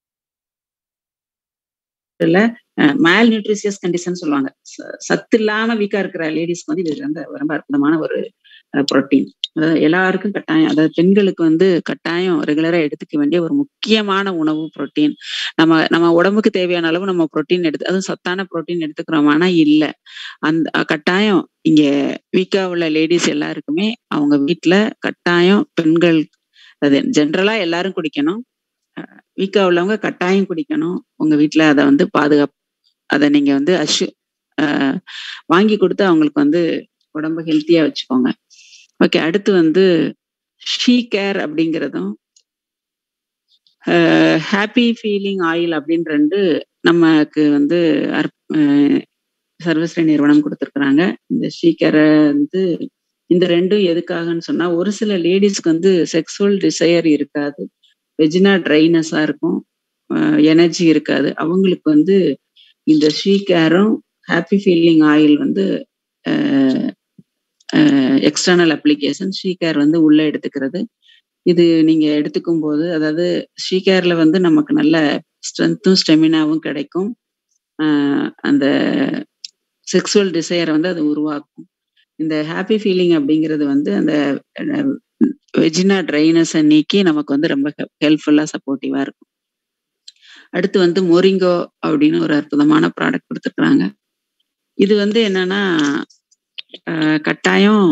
இல்ல மேல் நியூட்ரிசியஸ் கண்டிஷன் சொல்லுவாங்க சத்து இல்லாம வீக்கா இருக்கிற லேடிஸ்க்கு வந்து இது ரொம்ப ரொம்ப அற்புதமான ஒரு புரோட்டீன் அதாவது எல்லாருக்கும் கட்டாயம் அதாவது பெண்களுக்கு வந்து கட்டாயம் ரெகுலரா எடுத்துக்க வேண்டிய ஒரு முக்கியமான உணவு புரோட்டீன் நம்ம நம்ம உடம்புக்கு தேவையான அளவு நம்ம புரோட்டீன் எடுத்து அதுவும் சத்தான புரோட்டீன் எடுத்துக்கிறோமானா இல்ல அந்த கட்டாயம் இங்க வீக்கா உள்ள லேடிஸ் எல்லாருக்குமே அவங்க வீட்டுல கட்டாயம் பெண்கள் அது ஜென்ரலா எல்லாரும் குடிக்கணும் வீக்கா உள்ளவங்க கட்டாயம் குடிக்கணும் உங்க வீட்டுல அதை வந்து பாதுகாப்பு அதை நீங்க வந்து அஷு வாங்கி கொடுத்து அவங்களுக்கு வந்து உடம்ப ஹெல்த்தியா வச்சுக்கோங்க ஓகே அடுத்து வந்து ஷீ கேர் அப்படிங்கிறதும் ஹாப்பி ஃபீலிங் ஆயில் அப்படின்னு ரெண்டு நமக்கு வந்து சர்வஸ்ரீ நிறுவனம் கொடுத்துருக்குறாங்க இந்த ஷீ கேரை வந்து இந்த ரெண்டும் எதுக்காகன்னு சொன்னா ஒரு சில லேடிஸ்க்கு வந்து செக்ஸுவல் டிசையர் இருக்காது வெஜினா ட்ரைனஸா இருக்கும் எனர்ஜி இருக்காது அவங்களுக்கு வந்து இந்த ஷீ கேரும் ஹாப்பி ஃபீலிங் ஆயில் வந்து எக்ஸ்டர்னல் அப்ளிகேஷன் ஷீ கேர் வந்து உள்ள எடுத்துக்கிறது இது நீங்க எடுத்துக்கும் போது அதாவது ஷீ கேர்ல வந்து நமக்கு நல்ல ஸ்ட்ரென்த்தும் ஸ்டெமினாவும் கிடைக்கும் அந்த செக்ஸுவல் டிசையரை வந்து அது உருவாக்கும் இந்த ஹாப்பி ஃபீலிங் அப்படிங்கிறது வந்து அந்த வெஜினா ட்ரைனஸை நீக்கி நமக்கு வந்து ரொம்ப ஹெல்ப்ஃபுல்லா சப்போர்ட்டிவா இருக்கும் அடுத்து வந்து மொரிங்கோ அப்படின்னு ஒரு அற்புதமான ப்ராடக்ட் கொடுத்துருக்குறாங்க இது வந்து என்னன்னா கட்டாயம்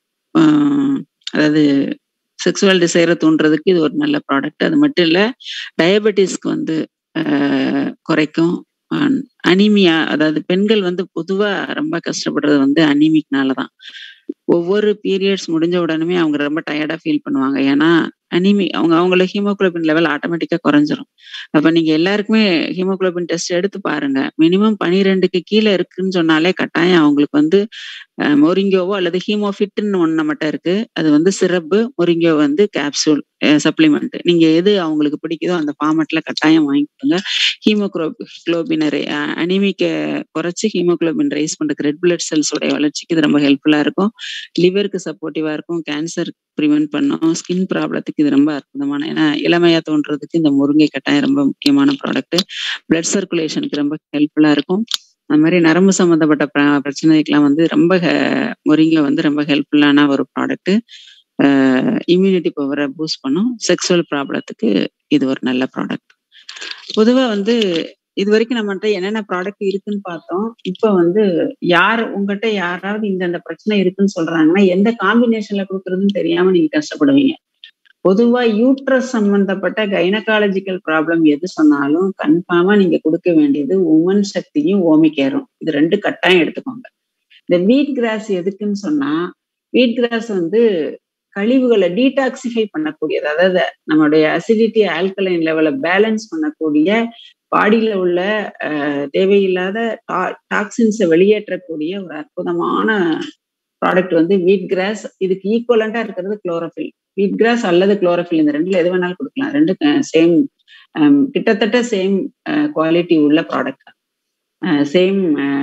அதாவது செக்ஸுவல் டிசைரை தூண்டுறதுக்கு இது ஒரு நல்ல ப்ராடக்ட் அது மட்டும் இல்லை டயபெட்டிஸ்க்கு வந்து குறைக்கும் அனிமியா அதாவது பெண்கள் வந்து பொதுவா ரொம்ப கஷ்டப்படுறது வந்து அனிமிக்னால தான் ஒவ்வொரு பீரியட்ஸ் முடிஞ்ச உடனே அவங்க ரொம்ப டயர்டா ஃபீல் பண்ணுவாங்க ஏன்னா அனிமி அவங்க அவங்கள ஹீமோகுளோபின் லெவல் ஆட்டோமேட்டிக்கா குறைஞ்சிரும் அப்ப நீங்க எல்லாருக்குமே ஹீமோகுளோபின் டெஸ்ட் எடுத்து பாருங்க மினிமம் பனிரெண்டுக்கு கீழே இருக்குன்னு சொன்னாலே கட்டாயம் அவங்களுக்கு வந்து மொரிங்கோவோ அல்லது ஹீமோஃபிட்னு ஒன்று மட்டும் இருக்கு அது வந்து சிறப்பு மொரிங்கோ வந்து கேப்சூல் சப்ளிமெண்ட் நீங்க எது அவங்களுக்கு பிடிக்குதோ அந்த ஃபார்மெட்ல கட்டாயம் வாங்கி கொடுங்க ஹீமோக்ளோ குளோபினரை அனிமிக்க குறைச்சி ஹீமோகுளோபின் ரைஸ் பண்றதுக்கு ரெட் பிளட் செல்ஸோடைய வளர்ச்சிக்கு இது ரொம்ப ஹெல்ப்ஃபுல்லா இருக்கும் லிவருக்கு சப்போர்ட்டிவா இருக்கும் கேன்சர் ப்ரிவென்ட் பண்ணும் ஸ்கின் ப்ராப்ளத்துக்கு இது ரொம்ப அற்புதமான ஏன்னா இளமையா தோன்றதுக்கு இந்த முருங்கை கட்டாயம் ரொம்ப முக்கியமான ப்ராடக்ட் பிளட் சர்க்குலேஷனுக்கு ரொம்ப ஹெல்ப்ஃபுல்லா இருக்கும் அந்த மாதிரி நரம்பு சம்மந்தப்பட்ட பிரச்சனைக்கெல்லாம் வந்து ரொம்ப முருங்கை வந்து ரொம்ப ஹெல்ப்ஃபுல்லான ஒரு ப்ராடக்ட் இம்யூனிட்டி பவரை பூஸ்ட் பண்ணும் செக்ஸுவல் ப்ராப்ளத்துக்கு இது ஒரு நல்ல ப்ராடக்ட் பொதுவாக வந்து இது வரைக்கும் நம்மகிட்ட என்னென்ன ப்ராடக்ட் இருக்குன்னு பார்த்தோம் இப்போ வந்து யார் உங்ககிட்ட யாராவது இந்த பிரச்சனை இருக்குன்னு சொல்றாங்கன்னா எந்த காம்பினேஷன்ல கொடுக்குறதுன்னு தெரியாம நீங்க கஷ்டப்படுவீங்க பொதுவா யூட்ரஸ் சம்பந்தப்பட்ட கைனகாலஜிக்கல் ப்ராப்ளம் எது சொன்னாலும் கன்ஃபார்மா நீங்க கொடுக்க வேண்டியது உமன் சக்தியும் ஓமிக்கேரும் இது ரெண்டு கட்டாயம் எடுத்துக்கோங்க இந்த வீட் கிராஸ் எதுக்குன்னு சொன்னா வீட் கிராஸ் வந்து கழிவுகளை டீடாக்சிஃபை பண்ணக்கூடியது அதாவது நம்மளுடைய அசிடிட்டி ஆல்கலைன் லெவலை பேலன்ஸ் பண்ணக்கூடிய பாடியில உள்ள தேவையில்லாத டாக்ஸின்ஸை வெளியேற்றக்கூடிய ஒரு அற்புதமான ப்ராடக்ட் வந்து வீட் கிராஸ் இதுக்கு ஈக்குவலண்டா இருக்கிறது குளோரோஃபில் வீட் கிராஸ் அல்லது குளோரோஃபில் இந்த ரெண்டுல எது வேணாலும் கொடுக்கலாம் ரெண்டு சேம் கிட்டத்தட்ட சேம் குவாலிட்டி உள்ள ப்ராடக்ட் சேம்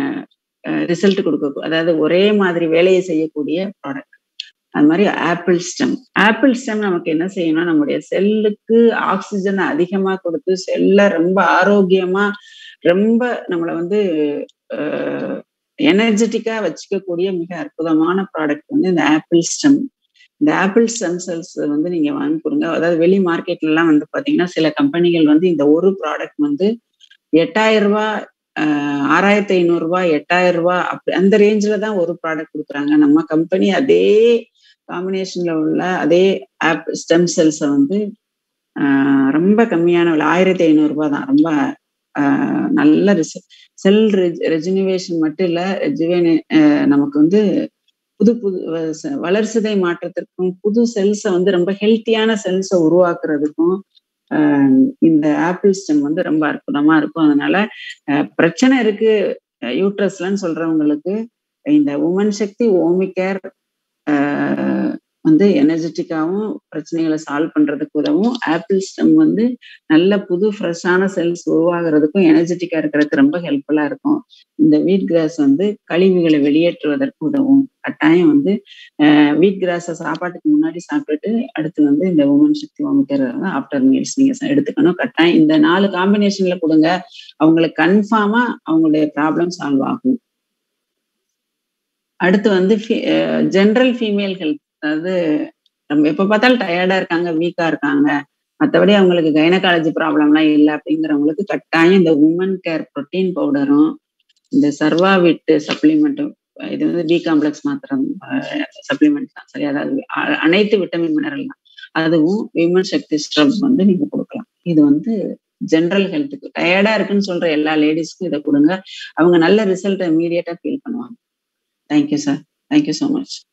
ரிசல்ட் கொடுக்க அதாவது ஒரே மாதிரி வேலையை செய்யக்கூடிய ப்ராடக்ட் அது மாதிரி ஆப்பிள் ஸ்டெம் ஆப்பிள் ஸ்டெம் நமக்கு என்ன செய்யணும் நம்முடைய செல்லுக்கு ஆக்சிஜனை அதிகமா கொடுத்து செல்ல ரொம்ப ஆரோக்கியமா ரொம்ப நம்மளை வந்து எனர்ஜெட்டிக்கா வச்சுக்கக்கூடிய மிக அற்புதமான ப்ராடக்ட் வந்து இந்த ஆப்பிள் ஸ்டெம் இந்த ஆப்பிள் ஸ்டெம் செல்ஸ் வந்து நீங்க வாங்கி கொடுங்க அதாவது வெளி மார்க்கெட்ல எல்லாம் வந்து பாத்தீங்கன்னா சில கம்பெனிகள் வந்து இந்த ஒரு ப்ராடக்ட் வந்து எட்டாயிரம் ரூபாய் ஆறாயிரத்தி ஐநூறு ரூபாய் எட்டாயிரம் ரூபாய் அப்படி அந்த ரேஞ்சில தான் ஒரு ப்ராடக்ட் கொடுக்குறாங்க நம்ம கம்பெனி அதே காம்பினேஷன்ல உள்ள அதே ஆப் ஸ்டெம் செல்ஸை வந்து ரொம்ப கம்மியான விலை ஆயிரத்தி ஐநூறு ரூபாய் தான் ரொம்ப நல்ல ரிச செல் ரெஜினுவேஷன் மட்டும் இல்ல ரெஜுவேனே நமக்கு வந்து புது புது வளர்சிதை மாற்றத்திற்கும் புது செல்ஸை வந்து ரொம்ப ஹெல்த்தியான செல்ஸை உருவாக்குறதுக்கும் இந்த ஆப்பிள் ஸ்டெம் வந்து ரொம்ப அற்புதமா இருக்கும் அதனால பிரச்சனை இருக்கு யூட்ரஸ்லன்னு சொல்றவங்களுக்கு இந்த உமன் சக்தி ஓமிகேர் வந்து எனர்ஜெட்டிக்காவும் பிரச்சனைகளை சால்வ் பண்றதுக்கு உதவும் ஆப்பிள் ஸ்டெம் வந்து நல்ல புது ஃப்ரெஷ்ஷான செல்ஸ் உருவாகிறதுக்கும் எனர்ஜெட்டிக்கா இருக்கிறதுக்கு ரொம்ப ஹெல்ப்ஃபுல்லா இருக்கும் இந்த வீட் கிராஸ் வந்து கழிவுகளை வெளியேற்றுவதற்கு உதவும் கட்டாயம் வந்து வீட் கிராஸை சாப்பாட்டுக்கு முன்னாடி சாப்பிட்டுட்டு அடுத்து வந்து இந்த உமன் சக்தி ஓமிக்கிறது ஆஃப்டர் மீல்ஸ் நீங்க எடுத்துக்கணும் கட்டாயம் இந்த நாலு காம்பினேஷன்ல கொடுங்க அவங்களுக்கு கன்ஃபார்மா அவங்களுடைய ப்ராப்ளம் சால்வ் ஆகும் அடுத்து வந்து ஜென்ரல் ஃபீமேல் ஹெல்த் அதாவது நம்ம எப்ப பார்த்தாலும் டயர்டா இருக்காங்க வீக்கா இருக்காங்க மற்றபடி அவங்களுக்கு கைனகாலஜி ப்ராப்ளம்லாம் இல்லை அப்படிங்கிறவங்களுக்கு கட்டாயம் இந்த உமன் கேர் ப்ரோட்டீன் பவுடரும் இந்த சர்வா விட்டு சப்ளிமெண்ட்டும் இது வந்து பி காம்ப்ளெக்ஸ் மாத்திரம் சப்ளிமெண்ட் தான் சரி அதாவது அனைத்து விட்டமின் மினரல் தான் அதுவும் விமன் சக்தி ஸ்ட்ரப் வந்து நீங்க கொடுக்கலாம் இது வந்து ஜென்ரல் ஹெல்த்துக்கு டயர்டா இருக்குன்னு சொல்ற எல்லா லேடிஸ்க்கும் இதை கொடுங்க அவங்க நல்ல ரிசல்ட் இமீடியட்டா ஃபீல் பண்ணுவாங்க thank you sir thank you so much